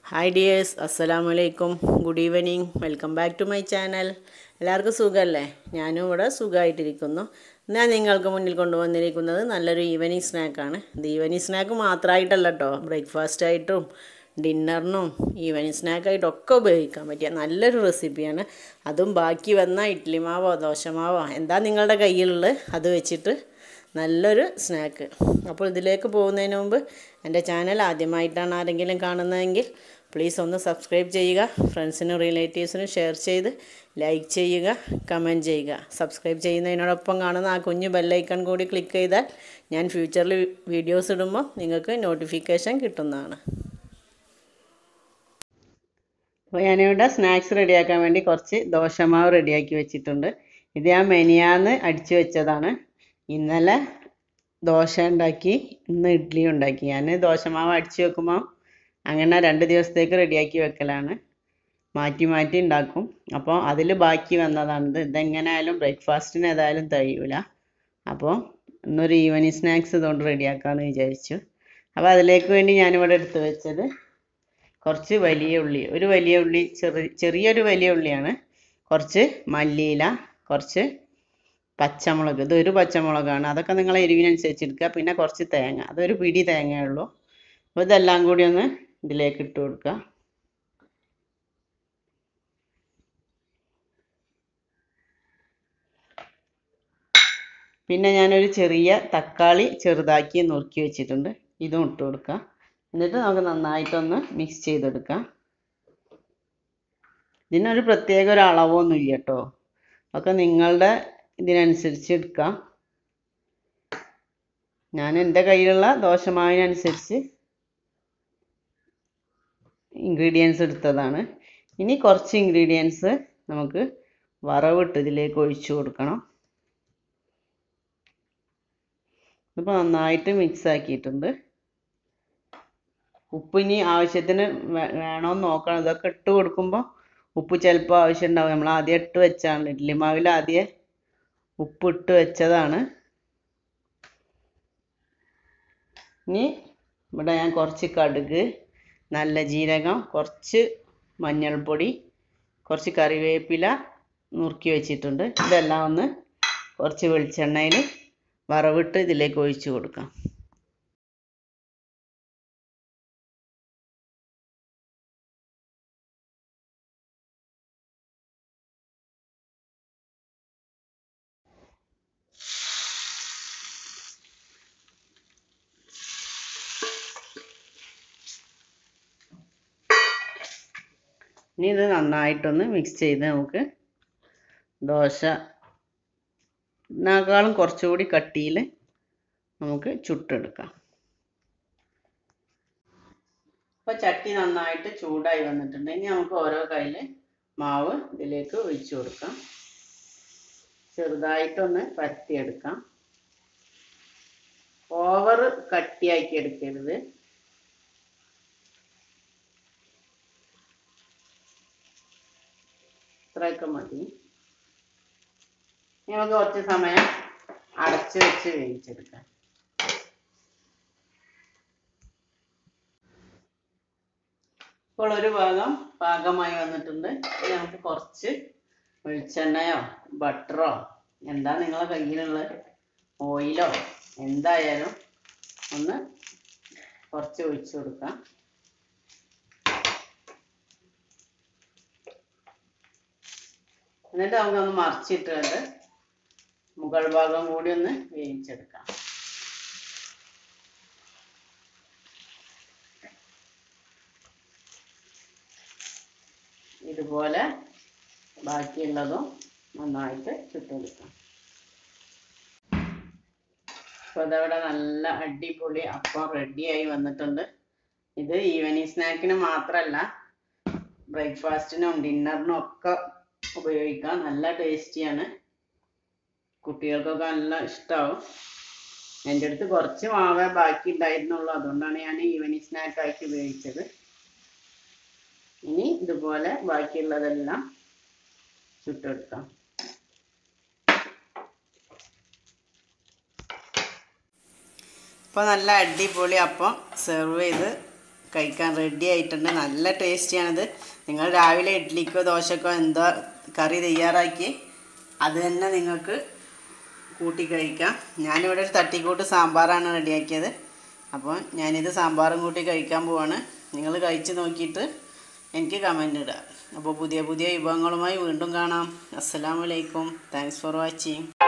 hi dears അസ്സലാമു അലൈക്കും good evening welcome back to my channel എല്ലാവർക്കും സുഖമല്ലേ ഞാനും ഇവിടെ സുഖമായിട്ടിരിക്കുന്നു ഞാൻ നിങ്ങൾക്ക് മുന്നിൽ കൊണ്ടുവന്നിരിക്കുന്നത് നല്ലൊരു ഈവനിങ് സ്നാക്കാണ് ഇത് ഈവനിങ് സ്നാക്ക് മാത്രമായിട്ടല്ല കേട്ടോ ബ്രേക്ക്ഫാസ്റ്റ് ആയിട്ടും ഡിന്നറിനും ഈവനിങ് സ്നാക്കായിട്ടും ഒക്കെ ഉപയോഗിക്കാൻ പറ്റിയ നല്ലൊരു റെസിപ്പിയാണ് അതും ബാക്കി വന്ന ഇഡ്ഡലി മാവോ ദോശമാവോ എന്താ നിങ്ങളുടെ കയ്യിലുള്ളത് അത് വെച്ചിട്ട് നല്ലൊരു സ്നാക്ക് അപ്പോൾ ഇതിലേക്ക് പോകുന്നതിന് മുമ്പ് എൻ്റെ ചാനൽ ആദ്യമായിട്ടാണ് ആരെങ്കിലും കാണുന്നതെങ്കിൽ പ്ലീസ് ഒന്ന് സബ്സ്ക്രൈബ് ചെയ്യുക ഫ്രണ്ട്സിനും റിലേറ്റീവ്സിനും ഷെയർ ചെയ്ത് ലൈക്ക് ചെയ്യുക കമൻറ്റ് ചെയ്യുക സബ്സ്ക്രൈബ് ചെയ്യുന്നതിനോടൊപ്പം കാണുന്ന ആ കുഞ്ഞു ബെല്ലൈക്കൺ കൂടി ക്ലിക്ക് ചെയ്താൽ ഞാൻ ഫ്യൂച്ചറിൽ വീഡിയോസ് ഇടുമ്പോൾ നിങ്ങൾക്ക് നോട്ടിഫിക്കേഷൻ കിട്ടുന്നതാണ് അപ്പോൾ ഞാനിവിടെ സ്നാക്സ് റെഡിയാക്കാൻ വേണ്ടി കുറച്ച് ദോശമാവ് റെഡിയാക്കി വെച്ചിട്ടുണ്ട് ഇത് ഞാൻ മെനിയാന്ന് അടിച്ചു വെച്ചതാണ് ഇന്നലെ ദോശ ഉണ്ടാക്കി ഇന്ന് ഇഡ്ഡലി ഉണ്ടാക്കി ഞാൻ ദോശമാവ് അടിച്ചു വെക്കുമ്പോൾ അങ്ങനെ രണ്ട് ദിവസത്തേക്ക് റെഡിയാക്കി വെക്കലാണ് മാറ്റി മാറ്റി ഉണ്ടാക്കും അപ്പോൾ അതിൽ ബാക്കി വന്നതാണിത് ഇതെങ്ങനെയായാലും ബ്രേക്ക്ഫാസ്റ്റിന് ഏതായാലും കഴിയൂല അപ്പോൾ ഇന്നൊരു ഈവനിങ് സ്നാക്സ് ഇതുകൊണ്ട് റെഡിയാക്കാമെന്ന് വിചാരിച്ചു അപ്പോൾ അതിലേക്ക് വേണ്ടി ഞാനിവിടെ എടുത്ത് വെച്ചത് കുറച്ച് വലിയ ഉള്ളി ഒരു വലിയ ഉള്ളി ചെറിയ ചെറിയൊരു വലിയ ഉള്ളിയാണ് കുറച്ച് മല്ലിയില കുറച്ച് പച്ചമുളക് ഇതൊരു പച്ചമുളകാണ് അതൊക്കെ നിങ്ങൾ എരിവിനനുസരിച്ച് എടുക്കുക പിന്നെ കുറച്ച് തേങ്ങ അതൊരു പിടി തേങ്ങയേ ഉള്ളൂ അപ്പോൾ ഇതെല്ലാം കൂടി ഒന്ന് ഇതിലേക്ക് ഇട്ട് കൊടുക്കുക പിന്നെ ഞാനൊരു ചെറിയ തക്കാളി ചെറുതാക്കി നുറുക്കി വെച്ചിട്ടുണ്ട് ഇതും ഇട്ട് കൊടുക്കുക എന്നിട്ട് നമുക്ക് നന്നായിട്ടൊന്ന് മിക്സ് ചെയ്തെടുക്കാം ഇതിനൊരു പ്രത്യേക ഒരു അളവൊന്നുമില്ല കേട്ടോ ഒക്കെ നിങ്ങളുടെ ഇതിനനുസരിച്ച് എടുക്കാം ഞാൻ എൻ്റെ കയ്യിലുള്ള ദോശമാവിനനുസരിച്ച് ഇൻഗ്രീഡിയൻസ് എടുത്തതാണ് ഇനി കുറച്ച് ഇൻഗ്രീഡിയൻസ് നമുക്ക് വറവിട്ട് ഇതിലേക്ക് ഒഴിച്ചു കൊടുക്കണം ഇപ്പോൾ നന്നായിട്ട് മിക്സ് ആക്കിയിട്ടുണ്ട് ഉപ്പ് ഇനി ആവശ്യത്തിന് വേണമെന്ന് നോക്കണം ഇതൊക്കെ ഇട്ട് കൊടുക്കുമ്പോൾ ഉപ്പ് ചിലപ്പോൾ ആവശ്യം ഉണ്ടാവും നമ്മൾ ആദ്യം ഇട്ട് വെച്ചാണ് ഇഡ്ഡലി മാവിൽ ആദ്യം ഉപ്പ് ഇട്ട് വെച്ചതാണ് ഇനി ഇവിടെ ഞാൻ കുറച്ച് കടുക് നല്ല ജീരകം കുറച്ച് മഞ്ഞൾപ്പൊടി കുറച്ച് കറിവേപ്പില നുറുക്കി വെച്ചിട്ടുണ്ട് ഇതെല്ലാം ഒന്ന് കുറച്ച് വെളിച്ചെണ്ണയിൽ വറവിട്ട് ഇതിലേക്ക് ഒഴിച്ച് കൊടുക്കാം ഇനി ഇത് നന്നായിട്ടൊന്ന് മിക്സ് ചെയ്ത് നമുക്ക് ദോശ ഇതിനേക്കാളും കുറച്ചുകൂടി കട്ടിയിൽ നമുക്ക് ചുട്ടെടുക്കാം ഇപ്പോൾ ചട്ടി നന്നായിട്ട് ചൂടായി വന്നിട്ടുണ്ട് ഇനി നമുക്ക് ഓരോ കയ്യിൽ മാവ് ഇതിലേക്ക് ഒഴിച്ചു കൊടുക്കാം ചെറുതായിട്ടൊന്ന് പരത്തിയെടുക്കാം ഓവർ കട്ടിയാക്കി എടുക്കരുത് ഇത്രയൊക്കെ മതി നമുക്ക് കുറച്ച് സമയം അടച്ച് വെച്ച് വേവിച്ചെടുക്കാം ഇപ്പോൾ ഒരു ഭാഗം പാകമായി വന്നിട്ടുണ്ട് ഇനി നമുക്ക് കുറച്ച് വെളിച്ചെണ്ണയോ ബട്ടറോ എന്താ നിങ്ങളെ കയ്യിലുള്ള ഓയിലോ എന്തായാലും ഒന്ന് കുറച്ച് ഒഴിച്ചു കൊടുക്കാം എന്നിട്ട് നമുക്കൊന്ന് മറിച്ചിട്ടുണ്ട് മുകൾ ഭാഗം കൂടി ഒന്ന് വേവിച്ചെടുക്കാം ഇതുപോലെ ബാക്കിയുള്ളതും നന്നായിട്ട് ചുട്ടെടുക്കാം അപ്പോൾ ഇതവിടെ നല്ല അടിപൊളി അപ്പം റെഡിയായി വന്നിട്ടുണ്ട് ഇത് ഈവനിങ് സ്നാക്കിന് മാത്രമല്ല ബ്രേക്ക്ഫാസ്റ്റിനും ഡിന്നറിനും ഒക്കെ ഉപയോഗിക്കാം നല്ല ടേസ്റ്റിയാണ് കുട്ടികൾക്കൊക്കെ നല്ല ഇഷ്ടമാവും എൻ്റെ അടുത്ത് കുറച്ച് മാവേ ബാക്കി ഉണ്ടായിരുന്നുള്ളൂ അതുകൊണ്ടാണ് ഞാൻ ഈവനിങ് സ്നാക്ക് ആക്കി ഉപയോഗിച്ചത് ഇനി ഇതുപോലെ ബാക്കിയുള്ളതെല്ലാം ചുട്ടെടുക്കാം ഇപ്പോൾ നല്ല അടിപൊളി അപ്പം സെർവ് ചെയ്ത് കഴിക്കാൻ റെഡി ആയിട്ടുണ്ട് നല്ല ടേസ്റ്റിയാണിത് നിങ്ങൾ രാവിലെ ഇഡ്ഡലിക്കോ ദോശക്കോ എന്തോ കറി തയ്യാറാക്കി അത് തന്നെ നിങ്ങൾക്ക് കൂട്ടി കഴിക്കാം ഞാനിവിടെ ഒരു തട്ടിക്കൂട്ട് സാമ്പാറാണ് റെഡിയാക്കിയത് അപ്പോൾ ഞാനിത് സാമ്പാറും കൂട്ടി കഴിക്കാൻ പോവാണ് നിങ്ങൾ കഴിച്ച് നോക്കിയിട്ട് എനിക്ക് കമൻ്റ് ഇടുക അപ്പോൾ പുതിയ പുതിയ വിഭവങ്ങളുമായി വീണ്ടും കാണാം അസ്സലാമലൈക്കും താങ്ക്സ് ഫോർ വാച്ചിങ്